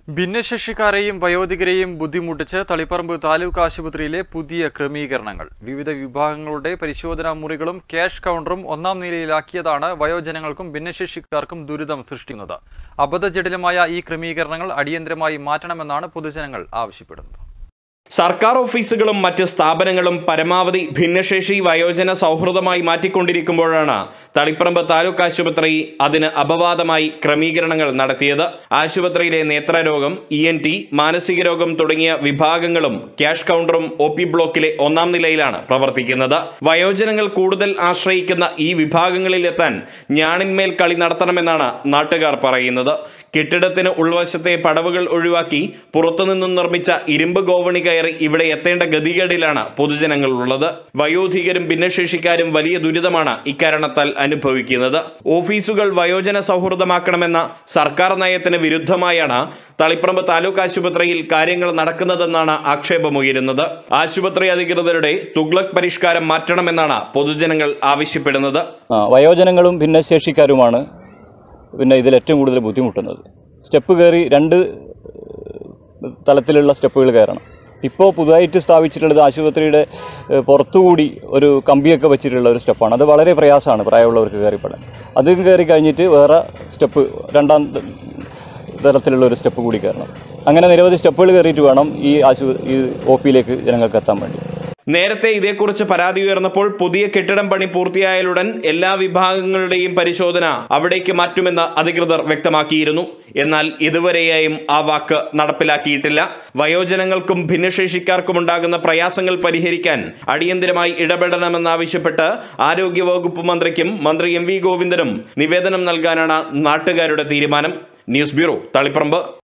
ഭിന്നശേഷിക്കാരെയും വയോധികരെയും ബുദ്ധിമുട്ടിച്ച് തളിപ്പറമ്പ് താലൂക്ക് ആശുപത്രിയിലെ പുതിയ ക്രമീകരണങ്ങൾ വിവിധ വിഭാഗങ്ങളുടെ പരിശോധനാ മുറികളും ക്യാഷ് കൗണ്ടറും ഒന്നാം നിലയിലാക്കിയതാണ് വയോജനങ്ങൾക്കും ഭിന്നശേഷിക്കാർക്കും ദുരിതം സൃഷ്ടിക്കുന്നത് അബദ്ധജടിലമായ ഈ ക്രമീകരണങ്ങൾ അടിയന്തരമായി മാറ്റണമെന്നാണ് പൊതുജനങ്ങൾ ആവശ്യപ്പെടുന്നത് സർക്കാർ ഓഫീസുകളും മറ്റ് സ്ഥാപനങ്ങളും പരമാവധി ഭിന്നശേഷി വയോജന സൗഹൃദമായി മാറ്റിക്കൊണ്ടിരിക്കുമ്പോഴാണ് തളിപ്പറമ്പ് താലൂക്ക് ആശുപത്രി അതിന് അപവാദമായി ക്രമീകരണങ്ങൾ നടത്തിയത് ആശുപത്രിയിലെ നേത്രരോഗം ഇ എൻ ടി മാനസിക രോഗം തുടങ്ങിയ വിഭാഗങ്ങളും ക്യാഷ് കൗണ്ടറും ഒ പി ബ്ലോക്കിലെ ഒന്നാം നിലയിലാണ് പ്രവർത്തിക്കുന്നത് വയോജനങ്ങൾ കൂടുതൽ ആശ്രയിക്കുന്ന ഈ വിഭാഗങ്ങളിലെത്താൻ ഞാണിന്മേൽ കളി നടത്തണമെന്നാണ് നാട്ടുകാർ പറയുന്നത് കെട്ടിടത്തിന് ഉൾവശത്തെ പടവുകൾ ഒഴിവാക്കി പുറത്തുനിന്നും നിർമ്മിച്ച ഇരുമ്പ് ഗോവണി കയറി ഇവിടെ എത്തേണ്ട ഗതികേടിലാണ് പൊതുജനങ്ങൾ ഉള്ളത് വയോധികരും ഭിന്നശേഷിക്കാരും വലിയ ദുരിതമാണ് ഇക്കാരണത്താൽ അനുഭവിക്കുന്നത് ഓഫീസുകൾ വയോജന സൗഹൃദമാക്കണമെന്ന സർക്കാർ നയത്തിന് വിരുദ്ധമായാണ് തളിപ്പറമ്പ് താലൂക്ക് ആശുപത്രിയിൽ കാര്യങ്ങൾ നടക്കുന്നതെന്നാണ് ആക്ഷേപമുയരുന്നത് ആശുപത്രി അധികൃതരുടെ തുഗ്ലക് പരിഷ്കാരം മാറ്റണമെന്നാണ് പൊതുജനങ്ങൾ ആവശ്യപ്പെടുന്നത് ആ, വയോജനങ്ങളും ഭിന്നശേഷിക്കാരുമാണ് പിന്നെ ഇതിൽ ഏറ്റവും കൂടുതൽ ബുദ്ധിമുട്ടുന്നത് സ്റ്റെപ്പ് കയറി രണ്ട് ഏഹ്, തലത്തിലുള്ള സ്റ്റെപ്പുകൾ കയറണം ഇപ്പോൾ പുതുതായിട്ട് സ്ഥാപിച്ചിട്ടുള്ളത് ആശുപത്രിയുടെ ഏഹ്, പുറത്തുകൂടി ഒരു കമ്പിയൊക്കെ വെച്ചിട്ടുള്ള ഒരു സ്റ്റെപ്പാണ് അത് വളരെ പ്രയാസമാണ് പ്രായമുള്ളവർക്ക് കയറിപ്പെടാൻ അതും കയറി കഴിഞ്ഞിട്ട് വേറെ സ്റ്റെപ്പ് രണ്ടാം തരത്തിലുള്ള ഒരു സ്റ്റെപ്പ് കൂടി കയറണം അങ്ങനെ നിരവധി സ്റ്റെപ്പുകൾ കയറിയിട്ട് വേണം ഈ ആശു ഈ ഒ പിയിലേക്ക് ജനങ്ങൾക്ക് എത്താൻ വേണ്ടി നേരത്തെ ഇതേക്കുറിച്ച് പരാതി ഉയർന്നപ്പോൾ പുതിയ കെട്ടിടം പണി പൂർത്തിയായാലുടൻ എല്ലാ വിഭാഗങ്ങളുടെയും പരിശോധന അവിടേക്ക് മാറ്റുമെന്ന് അധികൃതർ വ്യക്തമാക്കിയിരുന്നു എന്നാൽ ഇതുവരെയായും ആ വാക്ക് നടപ്പിലാക്കിയിട്ടില്ല വയോജനങ്ങൾക്കും ഭിന്നശേഷിക്കാർക്കും ഉണ്ടാകുന്ന പ്രയാസങ്ങൾ പരിഹരിക്കാൻ അടിയന്തിരമായി ഇടപെടണമെന്നാവശ്യപ്പെട്ട് ആരോഗ്യവകുപ്പ് മന്ത്രിക്കും മന്ത്രി എം വി ഗോവിന്ദനും നിവേദനം നൽകാനാണ് നാട്ടുകാരുടെ തീരുമാനം ന്യൂസ് ബ്യൂറോ തളിപ്പറമ്പ്